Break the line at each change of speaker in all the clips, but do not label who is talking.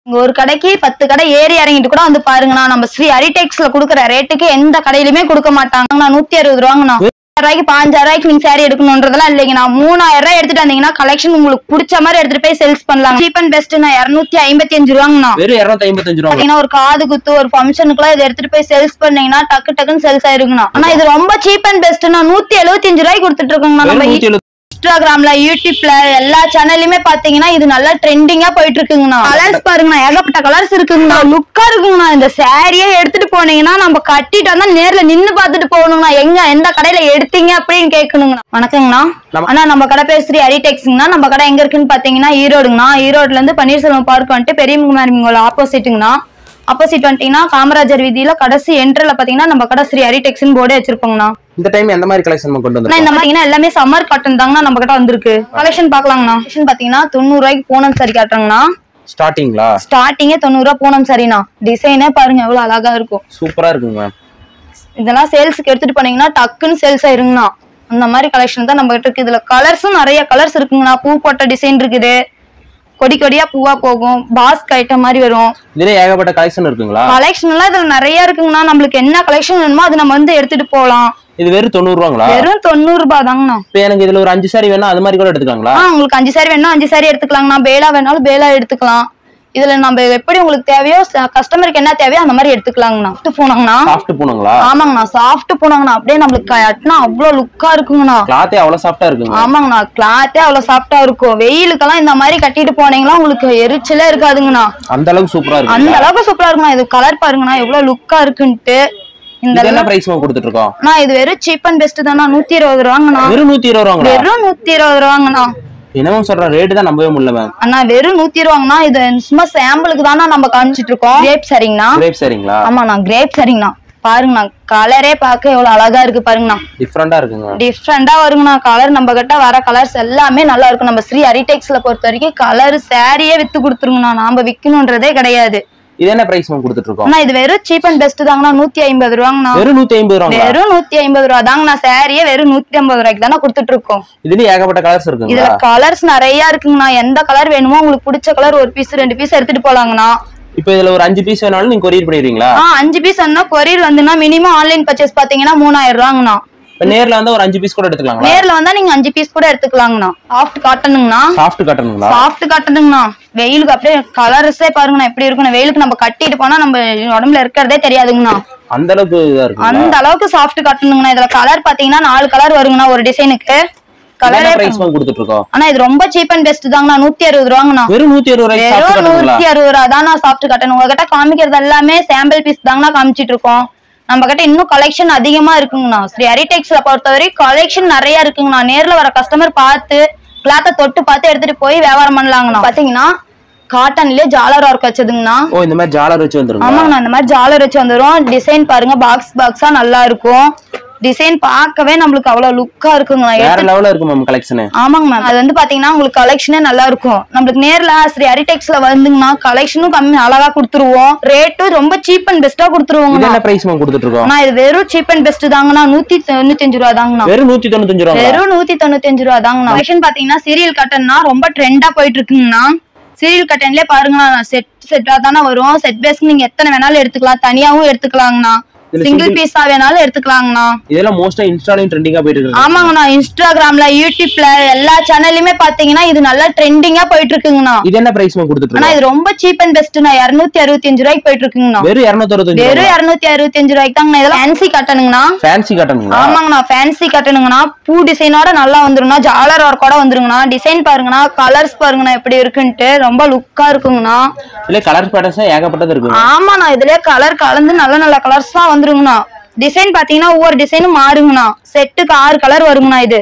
இங்க ஒரு கடைக்கு பத்து கடை ஏறி இறங்கிட்டு கூட வந்து பாருங்கண்ணா நம்ம ஸ்ரீ ஹரிடெக்ஸ்ல குடுக்குற ரேட்டுக்கு எந்த கடையிலுமே கொடுக்க மாட்டாங்கண்ணா நூத்தி அறுபது ரூபாங்கண்ணா ரூபாய்க்கு பாஞ்சாயிரம் ரூபாய்க்கு நீங்க சாரி எடுக்கணும்ன்றதெல்லாம் இல்லைங்கண்ணா மூணாயிரம் ரூபாய் எடுத்துட்டு வந்தீங்கன்னா கலெக்ஷன் உங்களுக்கு பிடிச்ச மாதிரி எடுத்துட்டு போய் சேல்ஸ் பண்ணலாம் சீப் அண்ட் பெஸ்ட்னா இருநூத்தி ஐம்பத்தி அஞ்சு ரூபாங்கண்ணா
வெறும் இருநூத்தி ஐம்பத்தஞ்சு ரூபா
பாத்தீங்கன்னா ஒரு காது குத்து ஒரு ஃபங்க்ஷனுக்குலாம் இதை எடுத்துட்டு போய் சேல்ஸ் பண்ணீங்கன்னா டக்கு டக்குன்னு சேல்ஸ் ஆயிருங்கண்ணா ஆனா இது ரொம்ப சீப் அண்ட் பெஸ்ட்னா நூத்தி எழுபத்தி அஞ்சு ரூபாய்க்கு கொடுத்துட்டு இருக்கோங்கண்ணா
வெறும்
நம்ம
நூத்தி எழுபது
இன்ஸ்டாகிராம்ல யூடியூப்ல எல்லா சேனல்லுமே பாத்தீங்கன்னா இது நல்லா ட்ரெண்டிங்கா போயிட்டு இருக்குங்கண்ணா கலர்ஸ் பாருங்கண்ணா ஏகப்பட்ட கலர்ஸ் இருக்குங்கண்ணா லுக்கா இருக்குங்கண்ணா இந்த சாரியே எடுத்துட்டு போனீங்கன்னா நம்ம கட்டிட்டு வந்தா நேர்ல நின்னு பாத்துட்டு போகணுங்கண்ணா எங்க எந்த கடையில எடுத்தீங்க அப்படின்னு கேட்கணுங்கண்ணா வணக்கங்கண்ணா
நம்ம-
ஆனா நம்ம கடை பேர் ஸ்ரீ ஹரிடெக்ஸ்ங்கண்ணா நம்ம கடை எங்க இருக்குன்னு பாத்தீங்கன்னா ஈரோடுங்கண்ணா ஈரோடுல இருந்து பன்னீர்செல்வம் பார்க் வந்துட்டு பெரியமுகமாரிங்களோட ஆப்போசிட்டுங்கண்ணா ஆப்போசிட் வந்துட்டீங்கன்னா காமராஜர் வீதியில கடைசி என்ட்ரல பாத்தீங்கன்னா நம்ம கடை ஸ்ரீ ஹரிடெக்ஸ்னு போர்டே வச்சிருப்போங்கண்ணா
இந்த டைம் எந்த மாதிரி கலெக்ஷன் கொண்டு
ஆனா
வந்திருக்கோம்
இந்த பாத்தீங்கன்னா எல்லாமே சம்மர் காட்டன் தாங்கண்ணா நம்ம கிட்ட வந்திருக்கு கலெக்ஷன் பாக்கலாங்கண்ணா கலெக்ஷன் பாத்தீங்கன்னா தொண்ணூறு ரூபாய்க்கு பூனம் சாரி காட்டுறாங்கண்ணா
ஸ்டார்டிங்களா
ஸ்டார்டிங்கே தொண்ணூறு ரூபா பூனம் சாரிண்ணா டிசைனே பாருங்க எவ்வளவு அழகா இருக்கும்
சூப்பரா இருக்குங்க மேம்
இதெல்லாம் சேல்ஸுக்கு எடுத்துட்டு போனீங்கன்னா டக்குன்னு சேல்ஸ் ஆயிருங்கண்ணா அந்த மாதிரி கலெக்ஷன் தான் நம்ம கிட்ட இருக்கு இதுல கலர்ஸும் நிறைய கலர்ஸ் இருக்குங்கண்ணா பூ போட்ட டிசைன் இருக்குது கொடி கொடியா பூவா போகும் பாஸ்க் ஐட்டம் மாதிரி வரும்
இதுல ஏகப்பட்ட கலெக்ஷன் இருக்குங்களா
கலெக்ஷன் எல்லாம் இதுல நிறைய இருக்குங்கண்ணா நம்மளுக்கு என்ன கலெக்ஷன் வேணுமோ அது நம்ம வந்து எடுத்துட்டு போலாம்
இது வெறும் தொண்ணூறு ரூபாங்களா
வெறும் தொண்ணூறு ரூபாய் தாங்கண்ணா
இப்ப எனக்கு இதுல ஒரு அஞ்சு சாரி வேணா அது மாதிரி கூட எடுத்துக்காங்களா
ஆ உங்களுக்கு அஞ்சு சாரி வேணா அஞ்சு சாரி எடுத்துக்கலாங்கண்ணா பேலா வேணாலும் பேலா எடுத்துக்கலாம் இதுல நம்ம எப்படி உங்களுக்கு தேவையோ கஸ்டமருக்கு என்ன தேவையோ அந்த மாதிரி எடுத்துக்கலாங்கண்ணா சாஃப்ட் பூனாங்கண்ணா
சாஃப்ட் பூணுங்களா
ஆமாங்கண்ணா சாஃப்ட் பூனாங்கண்ணா அப்படியே நம்மளுக்கு கட்டினா அவ்வளவு லுக்கா இருக்குங்கண்ணா
கிளாத்தே அவ்வளவு சாஃப்டா இருக்குங்க
ஆமாங்கண்ணா கிளாத்தே அவ்வளவு சாஃப்டா இருக்கும் வெயிலுக்கெல்லாம் இந்த மாதிரி கட்டிட்டு போனீங்கன்னா உங்களுக்கு எரிச்சலே இருக்காதுங்கண்ணா
அந்த அளவுக்கு சூப்பரா
அந்த
இருக்கு
அளவுக்கு சூப்பரா இருக்குண்ணா இது கலர் பாருங்கண்ணா எவ்வளவு லுக்கா இருக்குன்ட்டு இந்த
இது என்ன பிரைஸ் கொடுத்துட்டு இருக்கோம்
அண்ணா இது வெறும் சீப் அண்ட் பெஸ்ட் தானா நூத்தி இருபது ரூபாங்கண்ணா
வெறும் நூத்தி இருபது ரூபாங்களா
வெறும் நூத்தி இருபது ரூபாங்கண்ணா
என்ன மேம் சொல்றேன் ரேட்டு தான் நம்பவே முடியல மேம்
அண்ணா வெறும் நூத்தி இருபதுங்கண்ணா இது சும்மா சாம்பிளுக்கு தானா நம்ம காமிச்சிட்டு இருக்கோம் கிரேப் சரிங்கண்ணா
கிரேப் சரிங்களா
ஆமாண்ணா கிரேப் சரிங்கண்ணா பாருங்கண்ணா கலரே பார்க்க எவ்வளவு அழகா இருக்கு பாருங்கண்ணா
டிஃப்ரெண்டா இருக்குங்க
டிஃப்ரெண்டா வருங்கண்ணா கலர் நம்ம கிட்ட வர கலர்ஸ் எல்லாமே நல்லா இருக்கும் நம்ம ஸ்ரீ ஹரிடெக்ஸ்ல பொறுத்த வரைக்கும் கலர் சாரியே வித்து கொடுத்துருங்கண்ணா நாம விக்கணும்ன்றதே கிடையாது
இது என்ன பிரைஸ் மேம் கொடுத்துட்டு இருக்கோம்
அண்ணா இது வெறும் சீப் அண்ட் பெஸ்ட் தாங்கண்ணா நூத்தி ஐம்பது ரூபாங்கண்ணா
வெறும் நூத்தி ஐம்பது ரூபாங்களா
வெறும் நூத்தி ஐம்பது ரூபா தாங்கண்ணா சாரியே வெறும் நூத்தி ஐம்பது ரூபாய்க்கு தானே கொடுத்துட்டு இருக்கோம்
இதுலயும் ஏகப்பட்ட கலர்ஸ்
இதுல
இருக்குங்களா
கலர்ஸ் நிறைய இருக்குங்கண்ணா எந்த கலர் வேணுமோ உங்களுக்கு பிடிச்ச கலர் ஒரு பீஸ் ரெண்டு பீஸ் எடுத்துட்டு போலாங்கண்ணா
இப்போ இதுல ஒரு அஞ்சு பீஸ் வேணாலும் நீங்க கொரியர் பண்ணிடுவீங்களா
ஆ அஞ்சு பீஸ் வந்தா கொரியர் வந்துன்னா மினிமம் ஆன்லைன் பர்ச்சேஸ் பாத்தீங்கன்னா மூணாயிரம் ரூபாங்கண்ணா
இப்ப நேர்ல வந்தா ஒரு அஞ்சு பீஸ் கூட எடுத்துக்கலாங்களா
நேர்ல வந்தா நீங்க அஞ்சு பீஸ் கூட எடுத்துக்கலாங்கண்ணா சாஃப்ட் காட்டனுங்கண்ணா
சாஃப்ட் காட்டனுங்களா
சாஃப்ட் காட்டனுங்கண்ணா வெயிலுக்கு அப்படியே கலர்ஸே பாருங்கண்ணா எப்படி இருக்குண்ணா வெயிலுக்கு நம்ம கட்டிட்டு போனா நம்ம உடம்புல இருக்கிறதே தெரியாதுங்கண்ணா
அந்த அளவுக்கு இதா இருக்குங்களா
அந்த அளவுக்கு சாஃப்ட் காட்டனுங்கண்ணா இதுல கலர் பாத்தீங்கன்னா நாலு கலர் வருங்கண்ணா ஒரு டிசைனுக்கு கலரே
பிரைஸ் மேம் கொடுத்துட்டு இருக்கோம்
ஆனா இது ரொம்ப சீப் அண்ட் பெஸ்ட் தாங்கண்ணா நூத்தி அறுபது ரூபாங்கண்ணா
வெறும் நூத்தி இருபது ரூபாய்க்கு சாஃப்ட்
வெறும்
காட்டனுங்களா
நூத்தி அறுபது ரூபா தான் நான் சாப்பிட்டு காட்டணும் உங்ககிட்ட காமிக்கிறது எல்லாமே சாம்பிள் பீஸ் தாங்கண்ணா காமிச்சிட்டு இருக்கோம் நம்ம கிட்ட இன்னும் கலெக்ஷன் அதிகமா இருக்குங்கண்ணா ஸ்ரீ ஹரிடெக்ஸ்ல பொறுத்தவரை கலெக்ஷன் நிறைய இருக்குங்கண்ணா நேர்ல வர கஸ்டமர் பார்த்து கிளாத்தை தொட்டு பார்த்து எடுத்துட்டு போய் வியாபாரம் பண்ணலாங்கண்ணா பாத்தீங்கன்னா காட்டன்லயே ஜாலர் ஒர்க் வச்சதுங்கண்ணா
ஓ இந்த மாதிரி ஜாலர் வச்சு வந்துருங்க
ஆமாங்கண்ணா இந்த மாதிரி ஜாலர் வச்சு வந்துரும் டிசைன் பாருங்க பாக்ஸ் பாக்ஸா நல்லா இருக்கும் டிசைன் பார்க்கவே நம்மளுக்கு அவ்வளவு லுக்கா இருக்குங்கண்ணா
வேற லெவல்ல இருக்கு மேம் கலெக்ஷன்
ஆமாங்க மேம் அது வந்து பாத்தீங்கன்னா உங்களுக்கு கலெக்ஷனே நல்லா இருக்கும் நம்மளுக்கு நேர்ல ஸ்ரீ ஹரிடெக்ஸ்ல வந்துங்கன்னா கலெக்ஷனும் கம்மி அழகா கொடுத்துருவோம் ரேட்டும் ரொம்ப சீப் அண்ட் பெஸ்டா
இது
கொடுத்துருவோங்கண்ணா
என்ன பிரைஸ் மேம் கொடுத்துட்டு இருக்கோம்
ஆனா இது வெறும் சீப் அண்ட் பெஸ்ட் தாங்கண்ணா நூத்தி தொண்ணூத்தஞ்சு ரூபா தாங்கண்ணா
வெறும் நூத்தி தொண்ணூத்தஞ்சு ரூபா
வெறும் நூத்தி தொண்ணூத்தஞ்சு ரூபா தாங்கண்ணா கலெக்ஷன் பாத்தீங்கன்னா சீரியல் கட்டன்னா ரொம்ப ட்ரெண்டா போயிட்டு இருக்குங்கண்ணா சீரியல் கட்டன்லயே பாருங்கண்ணா செட் செட்டா தானே வரும் செட் பேஸ்க்கு நீங்க எத்தனை வேணாலும் எடுத்துக்கலாம் தனியாவும் எடுத்துக்கலாங்கண்ணா
இதுல
சிங்கிள்
single-
பீஸா வேணாலும் எடுத்துக்கலாங்கண்ணா
இதெல்லாம் மோஸ்டா இன்ஸ்டாலையும் ட்ரெண்டிங்கா போயிட்டு இருக்கு
ஆமாங்கண்ணா இன்ஸ்டாகிராம்ல யூடியூப்ல எல்லா சேனல்லையுமே பாத்தீங்கன்னா இது நல்லா ட்ரெண்டிங்கா போயிட்டு இருக்குங்கண்ணா
இது என்ன பிரைஸ் மேம் கொடுத்துட்டு
ஆனா
இருக்கோம்
இது ரொம்ப சீப் அண்ட் பெஸ்ட்ண்ணா இருநூத்தி அறுபத்தி அஞ்சு ரூபாய்க்கு போயிட்டு இருக்குங்கண்ணா
வெறும் இருநூத்தி அறுபத்தஞ்சு
வெறும் இருநூத்தி அறுபத்தி அஞ்சு ரூபாய்க்கு தாங்கண்ணா இதெல்லாம் ஃபேன்சி கட்டணுங்கண்ணா
ஃபேன்சி காட்டனுங்களா
ஆமாங்கண்ணா ஃபேன்சி கட்டணுங்கண்ணா பூ டிசைனோட நல்லா வந்துருங்கண்ணா ஜாலர் ஒர்க்கோட வந்துருங்கண்ணா டிசைன் பாருங்கண்ணா கலர்ஸ் பாருங்கண்ணா எப்படி இருக்குன்ட்டு ரொம்ப லுக்கா இருக்குங்கண்ணா
இல்ல கலர் பேட்டர்ஸ் ஏகப்பட்டது இருக்கு
ஆமாண்ணா இதுலயே கலர் கலந்து நல்ல நல்ல கலர்ஸ் தான் வந்துருங்கண்ணா டிசைன் பாத்தீங்கன்னா ஒவ்வொரு டிசைனும் மாறுங்கண்ணா செட்டுக்கு ஆறு கலர் வருங்கண்ணா இது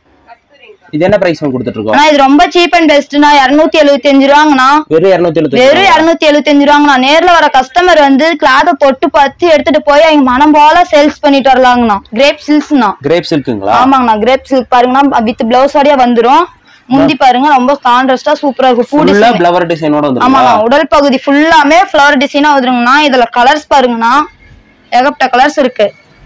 இது என்ன பிரைஸ் மேம் கொடுத்துட்டு இருக்கோம்
ஆனா இது ரொம்ப சீப் அண்ட் பெஸ்ட்னா இருநூத்தி எழுபத்தி அஞ்சு ரூபாங்கண்ணா
வெறும் இருநூத்தி எழுபத்தி
வெறும் இருநூத்தி எழுபத்தி அஞ்சு ரூபாங்கண்ணா நேர்ல வர கஸ்டமர் வந்து கிளாத்தை தொட்டு பார்த்து எடுத்துட்டு போய் அவங்க மனம் போல சேல்ஸ் பண்ணிட்டு வரலாங்கண்ணா கிரேப் சில்க்ஸ்ண்ணா
கிரேப் சில்க்குங்களா
ஆமாங்கண்ணா கிரேப் சில்க் பாருங்கண்ணா வித் பிளவுஸோடய வந்துரும் முந்தி பாருங்க ரொம்ப கான்ட்ராஸ்டா சூப்பரா இருக்கும் பூ
ஃபுல்லா
டிசைன்
பிளவர் டிசைனோட வந்துருங்களா
ஆமாண்ணா உடல் பகுதி ஃபுல்லாமே ஃபிளவர் டிசைனா வந்துருங்கண்ணா இதுல கலர்ஸ் பாருங்கண்ணா ஏகப்பட்ட கலர்ஸ் இருக்கு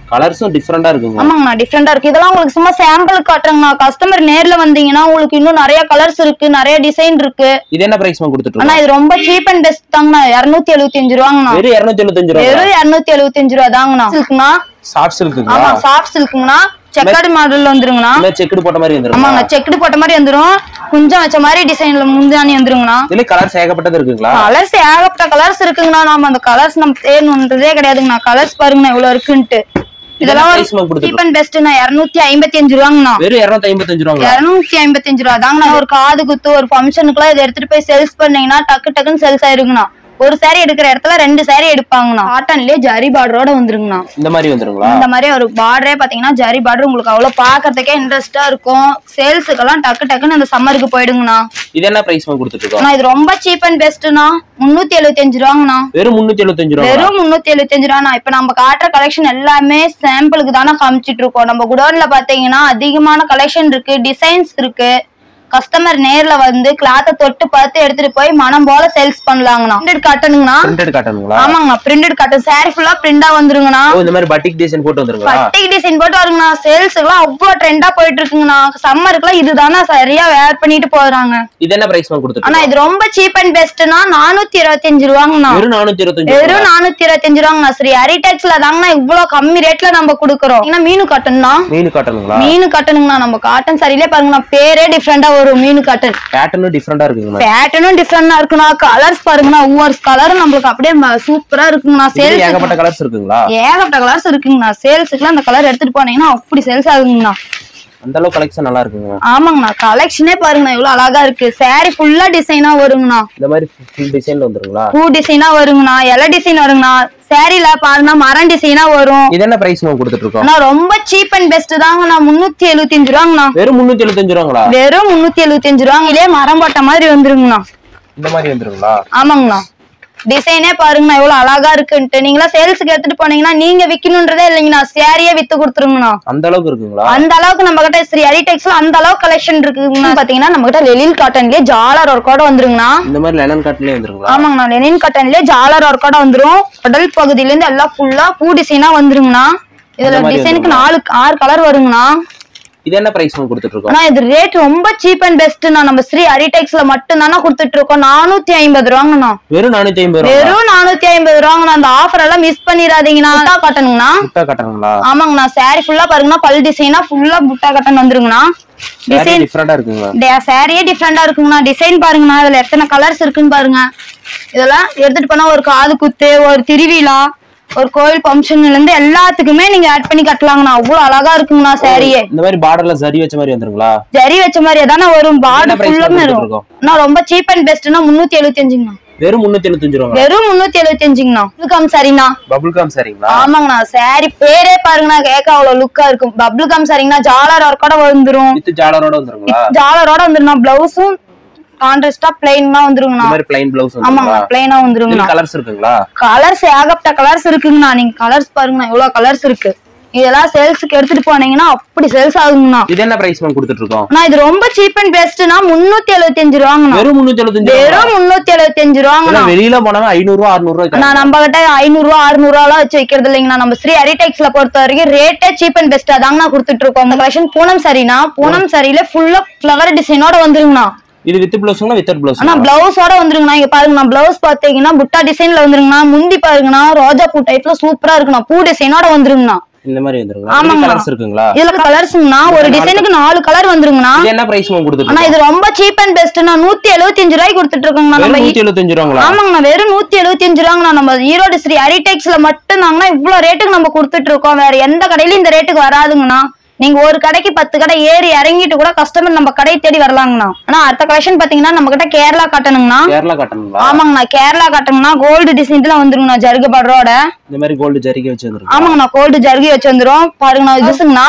கலர்ஸும் டிஃப்ரெண்டா இருக்குங்க
ஆமாங்கண்ணா டிஃப்ரெண்டா இருக்கு இதெல்லாம் உங்களுக்கு சும்மா சாம்பிள் காட்டுறேங்கண்ணா கஸ்டமர் நேர்ல வந்தீங்கன்னா உங்களுக்கு இன்னும் நிறைய கலர்ஸ் இருக்கு நிறைய டிசைன் இருக்கு
இது என்ன பிரைஸ் மேம் கொடுத்துட்டு
ஆனா
இருக்கோம்
இது ரொம்ப சீப் அண்ட் பெஸ்ட் தாங்கண்ணா இருநூத்தி எழுபத்தி அஞ்சு ரூபாங்கண்ணா
வெறும் இருநூத்தி எழுபத்தஞ்சு ரூபா
வெறும் இருநூத்தி எழுபத்தி அஞ்சு ரூபா தாங்கண்ணா சில்க்குண்ணா
சாஃப்ட் சில்க்குங்களா
ஆமா சாஃப்ட் சில்க்குங்கண்ணா செக்கர்டு மாடல்ல வந்துருங்கண்ணா
இந்த செக்குடு போட்ட மாதிரி வந்துருங்க
ஆமாங்க செக்குடு போட்ட மாதிரி வந்துரும் குஞ்சம் வச்ச மாதிரி டிசைன்ல முந்தானி வந்துருங்கண்ணா
இதுல கலர்ஸ் ஏகப்பட்டது இருக்குங்களா
கலர்ஸ் ஏகப்பட்ட கலர்ஸ் இருக்குங்கண்ணா நாம அந்த கலர்ஸ் நம்ம தேர்ணுன்றதே கிடையாதுங்கண்ணா கலர்ஸ் பாருங்கண்ணா இவ்வளவு இருக்குன்ட்டு இதெல்லாம்
price மேம் கொடுத்துட்டு
சீப் அண்ட் பெஸ்ட்ண்ணா இருநூத்தி ஐம்பத்தி அஞ்சு ரூபாங்கண்ணா
வெறும் இருநூத்தி ஐம்பத்தஞ்சு ரூபாங்களா
இருநூத்தி ஐம்பத்தஞ்சு ரூபா தாங்கண்ணா ஒரு காது குத்து ஒரு ஃபங்க்ஷனுக்குலாம் இதை எடுத்துட்டு போய் சேல்ஸ் பண்ணீங்கன்னா டக்கு டக்குன்னு சேல்ஸ் ஆயிருங்கண்ணா ஒரு saree எடுக்கிற இடத்துல ரெண்டு saree எடுப்பாங்கண்ணா காட்டன்லயே ஜரி பார்டரோட வந்துருங்கண்ணா
இந்த மாதிரி வந்துருங்களா
இந்த மாதிரி ஒரு பார்டரே பாத்தீங்கன்னா ஜரி பார்டர் உங்களுக்கு அவ்வளவு பாக்குறதுக்கே இன்ட்ரெஸ்டா இருக்கும் சேல்ஸுக்கெல்லாம் டக்கு டக்குன்னு அந்த சம்மருக்கு போயிடுங்கண்ணா
இது என்ன பிரைஸ் மேம் கொடுத்துட்டு இருக்கோம்
ஆனா இது ரொம்ப சீப் அண்ட் பெஸ்ட்ண்ணா முன்னூத்தி எழுபத்தி அஞ்சு ரூபாங்கண்ணா
வெறும் முன்னூத்தி எழுபத்தஞ்சு ரூபா
வெறும் முன்னூத்தி எழுபத்தஞ்சு ரூபாண்ணா இப்ப நம்ம காட்டுற கலெக்ஷன் எல்லாமே சாம்பிளுக்கு தானே காமிச்சிட்டு இருக்கோம் நம்ம குடோன்ல பாத்தீங்கன்னா அதிகமான கலெக்ஷன் இருக்கு டிசைன்ஸ் இருக்கு கஸ்டமர் நேர்ல வந்து கிளாத்தை தொட்டு பார்த்து எடுத்துட்டு போய் மனம் போல சேல்ஸ் பண்ணலாங்கண்ணா பிரிண்டட் காட்டனுங்கண்ணா
பிரிண்டட் காட்டனுங்களா
ஆமாங்கண்ணா பிரிண்டட் காட்டன் saree ஃபுல்லா பிரிண்டா வந்துருங்கண்ணா
ஓ இந்த மாதிரி பட்டிக் டிசைன் போட்டு வந்துருங்களா
பட்டிக் டிசைன் போட்டு வருங்கண்ணா சேல்ஸுக்குலாம் அவ்வளவு ட்ரெண்டா போயிட்டு இருக்குங்கண்ணா சம்மருக்குலாம் இதுதானே சரியா வேர் பண்ணிட்டு போறாங்க
இது என்ன பிரைஸ் மேம் கொடுத்துட்டு
ஆனா
இருக்கோம்?
இது ரொம்ப சீப் அண்ட் பெஸ்ட்னா நானூத்தி இருபத்தஞ்சு ரூபாங்கண்ணா
வெறும் நானூத்தி இருபத்தஞ்சு
வெறும் நானூத்தி இருபத்தஞ்சு ரூபாங்கண்ணா சரி ஹரிடெக்ஸ்ல தாங்கண்ணா இவ்வளவு கம்மி ரேட்ல நம்ம கொடுக்குறோம் ஏன்னா மீனு காட்டன்னா
மீன் காட்டனுங்களா
மீனு காட்டனுங்கண்ணா நம்ம காட்டன் சரியிலே பாருங்கண்ணா பேரே டிஃப்ரெண்டா வரும் மீனு காட்டன்
பேட்டர்னும் டிஃப்ரெண்டா இருக்குங்க
பேட்டர்னும் டிஃப்ரெண்டா இருக்குண்ணா கலர்ஸ் பாருங்கண்ணா ஒவ்வொரு கலரும் நம்மளுக்கு அப்படியே சூப்பரா இருக்குங்கண்ணா
இதுல
சேல்ஸ்
ஏகப்பட்ட கலர்ஸ் இருக்குங்களா
ஏகப்பட்ட கலர்ஸ் இருக்குங்கண்ணா சேல்ஸுக்குலாம் அந்த கலர் எடுத்துட்டு போனீங்கன்னா அப்படி சேல்ஸ் ஆகுங்கண்ணா
அந்த அளவு கலெக்ஷன் நல்லா இருக்குங்க
ஆமாங்கண்ணா கலெக்ஷனே பாருங்கண்ணா இவ்வளவு அழகா இருக்கு saree ஃபுல்லா டிசைனா வருங்கண்ணா
இந்த மாதிரி ஃபுல் டிசைன்ல வந்துருங்களா
பூ டிசைனா வருங்கண்ணா இலை டிசைன் வருங்கண்ணா சேரீல பாருங்கண்ணா மரம் டிசைனா வரும்
இது என்ன பிரைஸ் மேம் கொடுத்துட்டு இருக்கோம்
ஆனா ரொம்ப சீப் அண்ட் பெஸ்ட் தாங்கண்ணா முன்னூத்தி எழுபத்தி அஞ்சு ரூபாங்கண்ணா
வெறும் முன்னூத்தி எழுபத்தஞ்சு ரூபாங்களா
வெறும் முன்னூத்தி எழுபத்தி அஞ்சு ரூபாங்க இதே மரம் போட்ட மாதிரி வந்துருங்கண்ணா
இந்த மாதிரி வந்துருங்களா
ஆமாங்கண்ணா டிசைனே பாருங்கண்ணா எவ்வளவு அழகா இருக்குன்ட்டு நீங்களா சேல்ஸுக்கு எடுத்துட்டு போனீங்கன்னா நீங்க விக்கணுன்றதே இல்லைங்கண்ணா சேரியே வித்து கொடுத்துருங்கண்ணா
அந்த அளவுக்கு இருக்குங்களா
அந்த அளவுக்கு நம்ம கிட்ட ஸ்ரீ ஹரிடெக்ஸ்ல அந்த அளவுக்கு கலெக்ஷன் இருக்குங்கண்ணா பாத்தீங்கன்னா நம்ம கிட்ட லெலின் காட்டன்லயே ஜாலர் ஒர்க்கோட வந்துருங்கண்ணா
இந்த மாதிரி லெனன் காட்டன்லயே வந்துருங்களா
ஆமாங்கண்ணா லெனின் காட்டன்லயே ஜாலர் ஒர்க்கோட வந்துரும் கடல் பகுதியில இருந்து எல்லாம் ஃபுல்லா பூ டிசைனா வந்துருங்கண்ணா இதுல
அந்த மாதிரி
டிசைனுக்கு நாலு ஆறு கலர் வருங்கண்ணா
இது என்ன பிரைஸ் மேம் கொடுத்துட்டு இருக்கோம்
ஆனா இது ரேட் ரொம்ப சீப் அண்ட் பெஸ்ட்ண்ணா நம்ம ஸ்ரீ ஹரிடெக்ஸ்ல மட்டும் தானே கொடுத்துட்டு இருக்கோம் நானூத்தி ஐம்பது ரூபாங்கண்ணா
வெறும் நானூத்தி ஐம்பது ரூபா
வெறும் நானூத்தி ஐம்பது ரூபாங்கண்ணா அந்த ஆஃபர் எல்லாம் மிஸ் பண்ணிடாதீங்கண்ணா புட்டா காட்டனுங்கண்ணா
முட்டை காட்டனுங்களா
ஆமாங்கண்ணா saree ஃபுல்லா பாருங்கண்ணா பல் டிசைனா ஃபுல்லா புட்டா காட்டன் வந்துருங்கண்ணா டிசைன்
டிஃப்ரெண்டா இருக்குங்களா
சாரியே டிஃப்ரெண்டா இருக்குங்கண்ணா டிசைன் பாருங்கண்ணா இதுல எத்தனை கலர்ஸ் இருக்குன்னு பாருங்க இதெல்லாம் எடுத்துட்டு போனா ஒரு காது குத்து ஒரு திருவிழா ஒரு கோயில் ஃபங்க்ஷன்ல இருந்து எல்லாத்துக்குமே நீங்க ஆட் பண்ணி கட்டலாங்கண்ணா அவ்வளவு அழகா இருக்குங்கண்ணா சாரியே
இந்த மாதிரி பார்டர்ல சரி வச்ச மாதிரி வந்துருங்களா
ஜரி வச்ச மாதிரி தானே வரும்
என்ன
பார்டர்
price
ஃபுல்லாமே
ல
இருக்கும்
கொடுத்துருக்கோம்?
நான் ரொம்ப சீப் அண்ட் பெஸ்ட்னா முன்னூத்தி எழுபத்தி அஞ்சுங்கண்ணா
வெறும் முன்னூத்தி எழுபத்தஞ்சு ரூபா
வெறும் முன்னூத்தி எழுபத்தி அஞ்சுங்கண்ணா கம் சரிண்ணா
பபுள் காம் சரிங்களா
ஆமாங்கண்ணா சாரி பேரே பாருங்கண்ணா கேட்க அவ்வளவு லுக்கா இருக்கும் பப்ளு கம் சரிங்கண்ணா ஜாலர் ஒர்க்கோட வந்துரும்
வித் ஜாலரோட வந்துருங்களா
ஜாலரோட வந்துருண்ணா பிளவுஸும் கான்ட்ராஸ்டா பிளைனா வந்துருங்கண்ணா
இந்த மாதிரி பிளைன் பிளவுஸ்
ஆமாங்கண்ணா
வந்துருங்களா
பிளைனா வந்துருங்கண்ணா
கலர்ஸ் இருக்குங்களா
கலர்ஸ் ஏகப்பட்ட கலர்ஸ் இருக்குங்கண்ணா நீங்க கலர்ஸ் பாருங்கண்ணா எவ்வளவு கலர்ஸ் இருக்கு இதெல்லாம் சேல்ஸுக்கு எடுத்துட்டு போனீங்கன்னா அப்படி சேல்ஸ் ஆகுங்கண்ணா
இது என்ன பிரைஸ் மேம் கொடுத்துட்டு இருக்கோம்
ஆனா இது ரொம்ப சீப் அண்ட் பெஸ்ட்னா முன்னூத்தி எழுபத்தி அஞ்சு ரூபாங்கண்ணா
வெறும் முன்னூத்தி எழுபத்தஞ்சு ரூபா
வெறும் முன்னூத்தி எழுபத்தி அஞ்சு ரூபாங்கண்ணா
வெளியில போனாங்க ஐநூறு ரூபா அறுநூறு ரூபாய்
நான் நம்ம கிட்ட ஐநூறு ரூபா அறுநூறு ரூபா எல்லாம் வச்சு வைக்கிறது இல்லைங்கண்ணா நம்ம ஸ்ரீ ஹரிடெக்ஸ்ல பொறுத்த வரைக்கும் ரேட்டே சீப் அண்ட் பெஸ்டா தாங்கண்ணா கொடுத்துட்டு இருக்கோம் இந்த கலெக்ஷன் பூனம் சரினா பூனம் சரியில ஃபுல்லா ஃபிளவர் டிசைனோட வந்துருங்கண்ணா
இது வித் பிளவுஸ்ங்களா வித் பிளவுஸ்
ஆனா பிளவுஸோட வந்துருங்கண்ணா இங்க பாருங்கண்ணா பிளவுஸ் பாத்தீங்கன்னா புட்டா டிசைன்ல வந்துருங்கண்ணா முந்தி பாருங்கண்ணா ரோஜா பூ டைப்ல சூப்பரா இருக்குண்ணா பூ டிசைனோட வந்துருங்கண்ணா
இந்த மாதிரி வந்துருங்களா
ஆமாங்கண்ணா.
கலர்ஸ் இருக்குங்களா
இதுல கலர்ஸ்ங்கண்ணா ஒரு டிசைனுக்கு நாலு கலர் வந்துருங்கண்ணா
இது என்ன பிரைஸ் மேம் கொடுத்துட்டு
ஆனா
இருக்கோம்
இது ரொம்ப சீப் அண்ட் பெஸ்ட்னா நூத்தி எழுபத்தி அஞ்சு ரூபாய்க்கு கொடுத்துட்டு இருக்கோங்கண்ணா
வெறும்
நம்ம
நூத்தி எழுபத்தஞ்சு ரூபாங்களா
ஆமாங்கண்ணா வெறும் நூத்தி எழுபத்தி அஞ்சு ரூபாங்கண்ணா நம்ம ஈரோடு ஸ்ரீ ஹரிடெக்ஸ்ல மட்டும் தாங்கண்ணா இவ்வளவு ரேட்டுக்கு நம்ம கொடுத்துட்டு இருக்கோம் வேற எந்த கடையிலயும் இந்த ரேட்டுக்கு வராதுங்கண்ணா நீங்க ஒரு கடைக்கு பத்து கடை ஏறி இறங்கிட்டு கூட கஸ்டமர் நம்ம கடையை தேடி வரலாங்கண்ணா ஆனா அடுத்த கலெக்ஷன் பாத்தீங்கன்னா நம்ம கிட்ட கேரளா காட்டனுங்கண்ணா
கேரளா காட்டனுங்களா
ஆமாங்கண்ணா கேரளா காட்டனுங்கண்ணா கோல்டு டிசைன்ல வந்துருங்கண்ணா ஜருகு பட்ரோட
இந்த மாதிரி கோல்டு ஜரிகை வச்சு வந்துருக்கு
ஆமாங்கண்ணா கோல்டு ஜருகி வச்சு வந்துரும் பாருங்கண்ணா இதுசுங்கண்ணா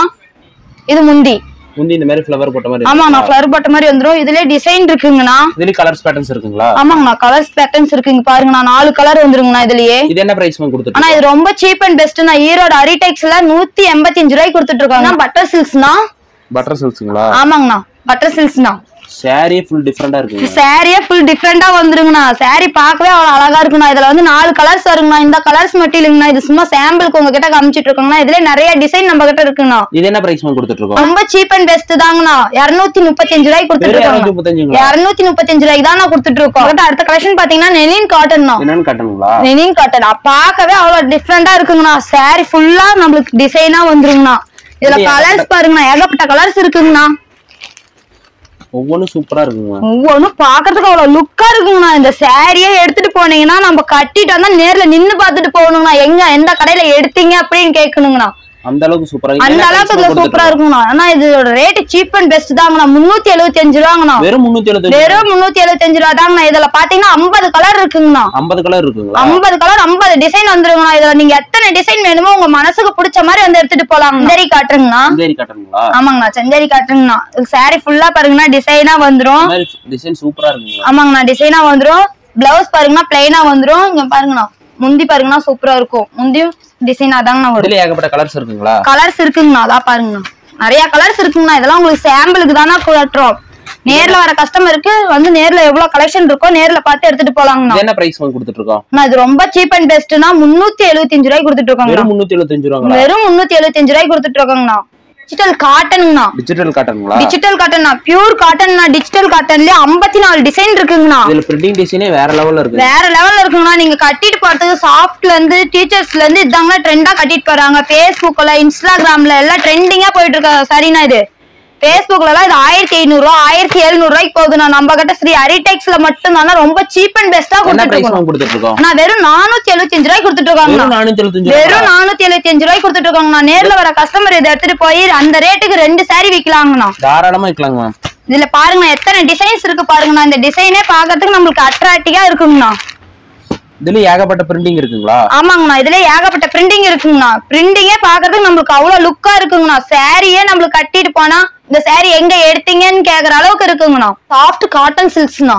இது முந்தி
முந்தி இந்த மாதிரி ஃபிளவர் போட்ட மாதிரி
ஆமாங்கண்ணா ஃபிளவர் பட்ட மாதிரி வந்துரும் இதுலயே டிசைன் இருக்குங்கண்ணா
இதுலயும் கலர்ஸ் பேட்டர்ன்ஸ் இருக்குங்களா
ஆமாங்கண்ணா கலர்ஸ் பேட்டர்ன்ஸ் இருக்குங்க பாருங்கண்ணா நாலு கலர் வந்துருங்கண்ணா இதுலயே
இது என்ன பிரைஸ் மேம் கொடுத்துட்டு
ஆனா இது ரொம்ப சீப் அண்ட் பெஸ்ட் நான் ஈரோடு அரிடெக்ஸ்ல நூத்தி எண்பத்தி அஞ்சு ரூபாய்க்கு கொடுத்துட்டு இருக்காங்க பட்டர் சில்க்ஸ்னா
பட்டர் சில்க்ஸுங்களா
ஆமாங்கண்ணா பட்டர் சில்க்ஸ்னா
சாரியே ஃபுல் டிஃப்ரெண்டா இருக்குங்க
சாரியே ஃபுல் டிஃப்ரெண்டா வந்துருங்கண்ணா சாரி பார்க்கவே அவ்வளவு அழகா இருக்குண்ணா இதுல வந்து நாலு கலர்ஸ் வருங்கண்ணா இந்த கலர்ஸ் மட்டும் இல்லைங்கண்ணா இது சும்மா சாம்பிளுக்கு உங்ககிட்ட காமிச்சிட்டு இருக்கோங்கண்ணா இதுல நிறைய டிசைன் நம்ம கிட்ட இருக்குண்ணா
இது என்ன பிரைஸ் மேம் கொடுத்துட்டு இருக்கோம்
ரொம்ப சீப் அண்ட் பெஸ்ட் தாங்கண்ணா இருநூத்தி முப்பத்தஞ்சு ரூபாய்க்கு கொடுத்துட்டு
வெறும்
இருக்காங்க
இரநூத்தி முப்பத்தஞ்சுங்களா
இருநூத்தி முப்பத்தஞ்சு ரூபாய்க்கு தான் நான் கொடுத்துட்டு இருக்கோம் உங்ககிட்ட அடுத்த கலெக்ஷன் பாத்தீங்கன்னா நெலின் காட்டன் தான்
என்னன்னு காட்டணுங்களா
நெலின் காட்டன் பார்க்கவே அவ்வளவு டிஃப்ரெண்டா இருக்குங்கண்ணா சாரி ஃபுல்லா நம்மளுக்கு டிசைனா வந்துருங்கண்ணா இதுல
இது
கலர்ஸ் பாருங்கண்ணா ஏகப்பட்ட கலர்ஸ் இருக்குங்கண்ணா
ஒவ்வொன்றும் சூப்பரா இருக்குங்க
ஒவ்வொன்றும் பாக்குறதுக்கு அவ்வளவு லுக்கா இருக்குங்கண்ணா இந்த சாரியே எடுத்துட்டு போனீங்கன்னா நம்ம கட்டிட்டு வந்தா நேர்ல நின்னு பாத்துட்டு போகணுங்கண்ணா எங்க எந்த கடையில எடுத்தீங்க அப்படின்னு கேட்கணுங்கண்ணா
அந்த அளவுக்கு சூப்பரா இருக்கு.
அந்த
என்ன
அளவுக்கு
price
இதுல
மேம்
சூப்பரா
கொடுத்துட்டு
இருக்குங்கண்ணா ஆனா இதோட ரேட் சீப் அண்ட் பெஸ்ட் தாங்கண்ணா முன்னூத்தி எழுபத்தி அஞ்சு ரூபாங்கண்ணா
இருக்கோம்? வெறும் முன்னூத்தி எழுபத்தஞ்சு
வெறும் முன்னூத்தி எழுபத்தஞ்சு ரூபா தாங்கண்ணா இதுல பாத்தீங்கன்னா ஐம்பது கலர் இருக்குங்கண்ணா
ஐம்பது கலர் இருக்குங்களா
ஐம்பது கலர் ஐம்பது டிசைன் வந்துருங்கண்ணா இதுல நீங்க எத்தனை டிசைன் வேணுமோ உங்க மனசுக்கு பிடிச்ச மாதிரி வந்து எடுத்துட்டு போலாம் சரி காட்டுறீங்கண்ணா
சரி காட்டணுங்களா
ஆமாங்கண்ணா செஞ்சேரி காட்டுறீங்கண்ணா சாரி ஃபுல்லா பாருங்கண்ணா டிசைனா வந்துரும்
இந்த மாதிரி டிசைன் சூப்பரா இருக்குங்களா
ஆமாங்கண்ணா டிசைனா வந்துரும் பிளவுஸ் பாருங்கண்ணா பிளைனா வந்துரும் இங்க பாருங்கண்ணா முந்தி பாருங்கண்ணா சூப்பரா இருக்கும் முந்தியும் டிசைனா தாங்கண்ணா வரும்
இதுல ஏகப்பட்ட கலர்ஸ் இருக்குங்களா
கலர்ஸ் இருக்குங்கண்ணா அதான் பாருங்கண்ணா நிறைய கலர்ஸ் இருக்குங்கண்ணா இதெல்லாம் உங்களுக்கு சாம்பிளுக்கு தானே காட்டுறோம் நேர்ல வர கஸ்டமருக்கு வந்து நேர்ல எவ்வளவு கலெக்ஷன் இருக்கோ நேர்ல பார்த்து எடுத்துட்டு போலாங்கண்ணா
இது என்ன பிரைஸ் மேம் கொடுத்துட்டு இருக்கோம்
அண்ணா, இது ரொம்ப சீப் அண்ட் பெஸ்ட்னா முன்னூத்தி எழுபத்தஞ்சு ரூபாய்க்கு கொடுத்துட்டு இருக்காங்கண்ணா
வெறும் முன்னூத்தி எழுபத்தஞ்சு ரூபாங்களா
வெறும் முன்னூத்தி எழுபத்தஞ்சு ரூபாய்க்கு கொடுத்துட்டு இருக்காங்கண்ணா டிஜிட்டல் காட்டனுங்கண்ணா
டிஜிட்டல் காட்டணுங்களா
டிஜிட்டல் காட்டன்னா பியூர் காட்டன்னா டிஜிட்டல் காட்டன்லயே ஐம்பத்தி நாலு டிசைன் இருக்குங்கண்ணா
இதுல பிரிண்டிங் டிசைனே வேற லெவல்ல இருக்கு
வேற லெவல்ல இருக்குங்கண்ணா நீங்க கட்டிட்டு போறதுக்கு சாஃப்ட்ல இருந்து டீச்சர்ஸ்ல இருந்து இதாங்க ட்ரெண்டா கட்டிட்டு போறாங்க Facebookல இன்ஸ்டாகிராம்ல எல்லாம் ட்ரெண்டிங்கா போயிட்டு இருக்க சரிண்ணா இது Facebookல எல்லாம் இது ஆயிரத்தி ஐநூறு ரூபா ஆயிரத்தி எழுநூறு ரூபாய்க்கு போகுதுண்ணா நம்ம கிட்ட ஸ்ரீ ஹரிடெக்ஸ்ல மட்டும் தானே ரொம்ப சீப் அண்ட் பெஸ்டா
என்ன
கொடுத்துட்டு
பிரைஸ்
இருக்கோம்
மேம் கொடுத்துட்டு இருக்கோம்
ஆனா வெறும் நானூத்தி எழுபத்தஞ்சு ரூபாய்க்கு கொடுத்துட்டு இருக்காங்கண்ணா
வெறும் நானூத்தி எழுபத்தஞ்சு
வெறும் நானூத்தி எழுபத்தி அஞ்சு ரூபாய்க்கு கொடுத்துட்டு இருக்காங்கண்ணா நேர்ல வர கஸ்டமர் இதை எடுத்துட்டு போய் அந்த ரேட்டுக்கு ரெண்டு saree விக்கலாங்கண்ணா
தாராளமா வைக்கலாங்க மேம்
இதுல பாருங்கண்ணா எத்தனை டிசைன்ஸ் இருக்கு பாருங்கண்ணா இந்த டிசைனே பாக்குறதுக்கு நம்மளுக்கு அட்ராக்டிவா இருக்குங்கண்ணா
இதுல ஏகப்பட்ட பிரிண்டிங் இருக்குங்களா
ஆமாங்கண்ணா இதுல ஏகப்பட்ட பிரிண்டிங் இருக்குங்கண்ணா பிரிண்டிங்கே பாக்குறதுக்கு நம்மளுக்கு அவ்வளவு லுக்கா இருக்குங்கண்ணா சாரியே நம்மளுக்கு கட்டிட்டு போனா இந்த saree எங்க எடுத்தீங்கன்னு கேக்குற அளவுக்கு இருக்குங்கண்ணா சாஃப்ட் காட்டன் சில்க்ஸ்ண்ணா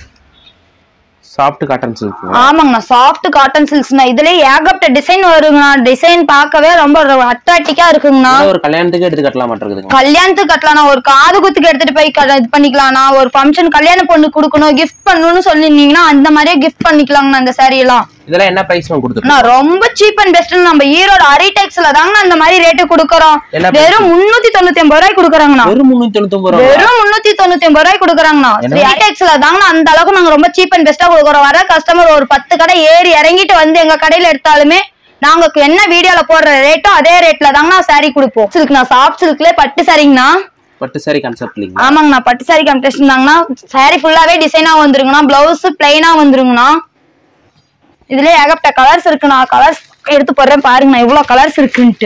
சாஃப்ட் காட்டன் சில்க்
ஆமாங்கண்ணா சாஃப்ட் காட்டன் சில்க்ஸ்ண்ணா இதுல ஏகப்பட்ட டிசைன் வருங்கண்ணா டிசைன் பார்க்கவே ரொம்ப அட்ராக்டிக்கா இருக்குங்கண்ணா
ஒரு கல்யாணத்துக்கு எடுத்து கட்டலாம் மாட்டிருக்குதுங்க
கல்யாணத்துக்கு கட்டலாம் ஒரு காது குத்துக்கு எடுத்துட்டு போய் க- இது பண்ணிக்கலாம்னா ஒரு ஃபங்க்ஷன் கல்யாண பொண்ணு கொடுக்கணும் கிஃப்ட் பண்ணணும்னு சொல்லிருந்தீங்கன்னா அந்த மாதிரியே கிஃப்ட் பண்ணிக்கலாங்கண்ணா இந்த saree எல்லாம்
இதெல்லாம் என்ன பிரைஸ் மேம் கொடுத்துட்டு
அண்ணா, ரொம்ப சீப் அண்ட் பெஸ்ட் நம்ம ஈரோடு அரிடெக்ஸ்ல தாங்க அந்த மாதிரி ரேட்டு கொடுக்கறோம்
என்ன
வெறும் முன்னூத்தி தொண்ணூத்தி ஒன்பது ரூபாய்க்கு கொடுக்கறாங்கண்ணா
வெறும் முன்னூத்தி தொண்ணூத்தி ரூபா
வெறும் முன்னூத்தி தொண்ணூத்தி ஒன்பது ரூபாய்க்கு கொடுக்கறாங்கண்ணா
என்ன?
அரிடெக்ஸ்ல தாங்க அந்த அளவுக்கு நாங்க ரொம்ப சீப் அண்ட் பெஸ்டா கொடுக்குறோம் வர கஸ்டமர் ஒரு பத்து கடை ஏறி இறங்கிட்டு வந்து எங்க கடையில எடுத்தாலுமே நாங்க என்ன வீடியோல போடுற ரேட்டோ அதே ரேட்ல தாங்க saree கொடுப்போம் சில்க்னா சாஃப்ட் சில்க்ல பட்டு சாரிங்கண்ணா
பட்டு சாரி கான்செப்ட் இல்லைங்களா
ஆமாங்கண்ணா பட்டு சாரி காம்படிஷன் தாங்கண்ணா saree ஃபுல்லாவே டிசைனா வந்துருங்கண்ணா பிளவுஸ் பிளைனா வந்துருங்கண்ணா இதுல ஏகப்பட்ட கலர்ஸ் இருக்குண்ணா கலர்ஸ் எடுத்து போடுறேன் பாருங்கண்ணா இவ்வளவு கலர்ஸ் இருக்குன்ட்டு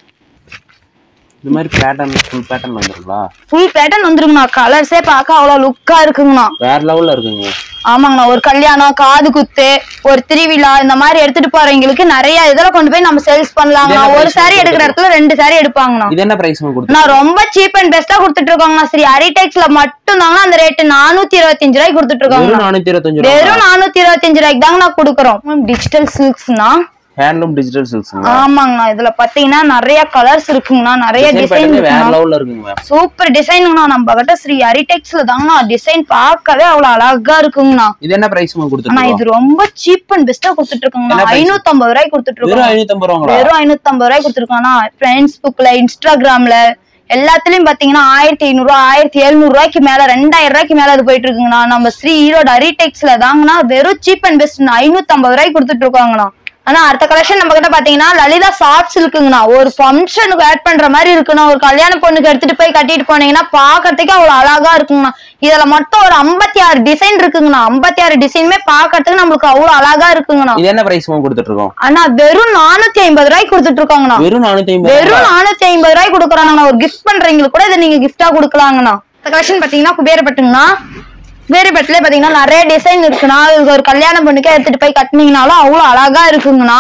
இந்த மாதிரி பேட்டர்ன் ஃபுல் பேட்டர்ன் வந்துருங்களா
ஃபுல் பேட்டர்ன் வந்துருங்கண்ணா கலர்ஸே பார்க்க அவ்வளவு லுக்கா இருக்குங்கண்ணா
வேற லெவல்ல இருக்குங்க
ஆமாங்கண்ணா ஒரு கல்யாணம் காது குத்து ஒரு திருவிழா இந்த மாதிரி எடுத்துட்டு போறவங்களுக்கு நிறைய இதெல்லாம் கொண்டு போய் நம்ம சேல்ஸ் பண்ணலாங்கண்ணா
இதெல்லாம்
ஒரு
price
saree எடுக்கிற இடத்துல ரெண்டு saree எடுப்பாங்கண்ணா
இது என்ன பிரைஸ் மேம் கொடுத்து
நான் ரொம்ப சீப் அண்ட் பெஸ்டா கொடுத்துட்டு இருக்கோங்கண்ணா சரி அரிடெக்ஸ்ல மட்டும் தாங்கண்ணா அந்த ரேட்டு நானூத்தி இருபத்தஞ்சு ரூபாய்க்கு கொடுத்துட்டு இருக்காங்க
வெறும் நானூத்தி இருபத்தஞ்சு ரூபா
வெறும் நானூத்தி இருபத்தஞ்சு ரூபாய்க்கு தாங்க நான் கொடுக்குறோம் டிஜிட்டல் சில்க்ஸ்னா
ஹேண்ட்லூம் டிஜிட்டல் சில்க்ஸுங்க
ஆமாங்கண்ணா இதுல பாத்தீங்கன்னா நிறைய கலர்ஸ் இருக்குங்கண்ணா நிறைய
டிசைன்
டிசைன்
பேட்டர்ன் வேற
இருக்குண்ணா
லெவல்ல இருக்குங்க மேம்
சூப்பர் டிசைனுங்கண்ணா நம்ம கிட்ட ஸ்ரீ அரிடெக்ஸ்ல தாங்கண்ணா டிசைன் பார்க்கவே அவ்வளவு அழகா இருக்குங்கண்ணா
இது என்ன பிரைஸ் மேம்
ஆனா
கொடுத்துட்டு
இது ரொம்ப சீப் அண்ட் பெஸ்டா கொடுத்துட்டு இருக்கோங்கண்ணா
என்ன price?
ஐநூத்தி ஐம்பது ரூபாய்க்கு கொடுத்துட்டு
வெறும்
இருக்கோம்
ஐநூத்தி ஐம்பது ரூபாங்களா
வெறும் ஐநூத்தி ஐம்பது ரூபாய்க்கு கொடுத்துருக்கோம்னா ஃபேஸ்புக்ல இன்ஸ்டாகிராம்ல எல்லாத்துலயும் பாத்தீங்கன்னா ஆயிரத்தி ஐநூறு ரூபாய் ஆயிரத்தி எழுநூறு ரூபாய்க்கு மேல ரெண்டாயிரம் ரூபாய்க்கு மேல அது போயிட்டு இருக்குங்கண்ணா நம்ம ஸ்ரீ ஈரோடு அரிடெக்ஸ்ல தாங்கண்ணா வெறும் சீப் அண்ட் பெஸ்ட் ஐநூத்தி ஐம்பது ரூபாய்க்கு கொடுத்துட்டு இருக்காங்கண்ணா ஆனா அடுத்த கலெக்ஷன் நம்ம கிட்ட பாத்தீங்கன்னா லலிதா சாஃப்ட்ஸ் இருக்குங்கண்ணா ஒரு ஃபங்க்ஷனுக்கு ஆட் பண்ற மாதிரி இருக்குண்ணா ஒரு கல்யாண பொண்ணுக்கு எடுத்துட்டு போய் கட்டிட்டு போனீங்கன்னா பாக்குறதுக்கு அவ்வளவு அழகா இருக்குங்கண்ணா இதுல மொத்தம் ஒரு ஐம்பத்தி ஆறு டிசைன் இருக்குங்கண்ணா ஐம்பத்தி ஆறு டிசைனுமே பாக்குறதுக்கு நம்மளுக்கு அவ்வளவு அழகா இருக்குங்கண்ணா
இது என்ன பிரைஸ் மேம் கொடுத்துட்டு இருக்கோம்
ஆனா வெறும் நானூத்தி ஐம்பது ரூபாய்க்கு கொடுத்துட்டு இருக்காங்கண்ணா
வெறும் நானூத்தி ஐம்பது
வெறும் நானூத்தி ஐம்பது ரூபாய்க்கு கொடுக்குறாங்கண்ணா ஒரு கிஃப்ட் பண்றவங்களுக்கு கூட இதை நீங்க கிஃப்டா கொடுக்கலாங்கண்ணா இந்த கலெக்ஷன் பாத்தீங்கன்னா குபேரப்பட்டுங்கண்ணா குபேரப்பட்டுல பாத்தீங்கன்னா நிறைய டிசைன் இருக்குண்ணா இது ஒரு கல்யாண பொண்ணுக்கே எடுத்துட்டு போய் கட்டினீங்கனாலும் அவ்வளவு அழகா இருக்குங்கண்ணா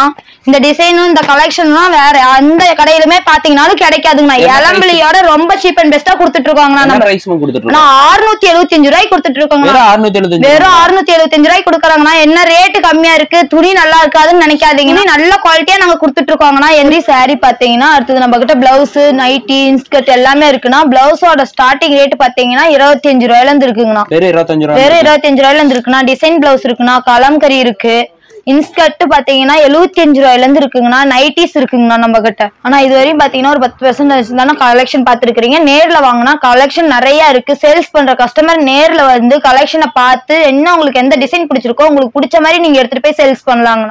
இந்த டிசைனும் இந்த கலெக்ஷன்லாம் வேற அந்த கடையிலுமே பாத்தீங்கன்னாலும் கிடைக்காதுங்கண்ணா
என்ன price?
இளம்பிள்ளையோட ரொம்ப சீப் அண்ட் பெஸ்டா கொடுத்துட்டு இருக்காங்கண்ணா
என்ன
நம்ம
பிரைஸ்மா கொடுத்துட்டு
நான் அறுநூத்தி எழுபத்தஞ்சு ரூபாய்க்கு கொடுத்துட்டு இருக்கோங்கண்ணா
வெறும் அறுநூத்தி எழுபத்தஞ்சு
வெறும் அறுநூத்தி எழுபத்தஞ்சு ரூபாய்க்கு கொடுக்குறாங்கண்ணா என்ன ரேட்டு கம்மியா இருக்கு துணி நல்லா இருக்காதுன்னு நினைக்காதீங்கன்னா நல்ல குவாலிட்டியா நாங்க கொடுத்துட்டு இருக்கோங்கண்ணா எந்த saree பாத்தீங்கன்னா அடுத்தது நம்ம கிட்ட பிளவுஸ் நைட்டி இன்ஸ்கர்ட் எல்லாமே இருக்குண்ணா பிளவுஸோட ஸ்டார்டிங் ரேட் பாத்தீங்கன்னா இருபத்தி அஞ்சு ரூபாயில இருந்து இருக்குங்கண்ணா
வெறும் இருபத்தஞ்சு ரூபா
வெறும் இருபத்தஞ்சு ரூபாயில இருந்து இருக்குண்ணா டிசைன் பிளவுஸ் இருக்குண்ணா கலம்கரி இருக்கு இன்ஸ்கர்ட் பாத்தீங்கன்னா எழுபத்தி அஞ்சு ரூபாயில இருந்து இருக்குங்கண்ணா நைட்டிஸ் இருக்குங்கண்ணா நம்ம கிட்ட ஆனா இது வரையும் பாத்தீங்கன்னா ஒரு பத்து பெர்சன்டேஜ் தானே கலெக்ஷன் பாத்துருக்கீங்க நேர்ல வாங்கினா கலெக்ஷன் நிறைய இருக்கு சேல்ஸ் பண்ற கஸ்டமர் நேர்ல வந்து கலெக்ஷனை பார்த்து என்ன உங்களுக்கு எந்த டிசைன் பிடிச்சிருக்கோ உங்களுக்கு பிடிச்ச மாதிரி நீங்க எடுத்துட்டு போய் சேல்ஸ் பண்ணலாங்கண்ணா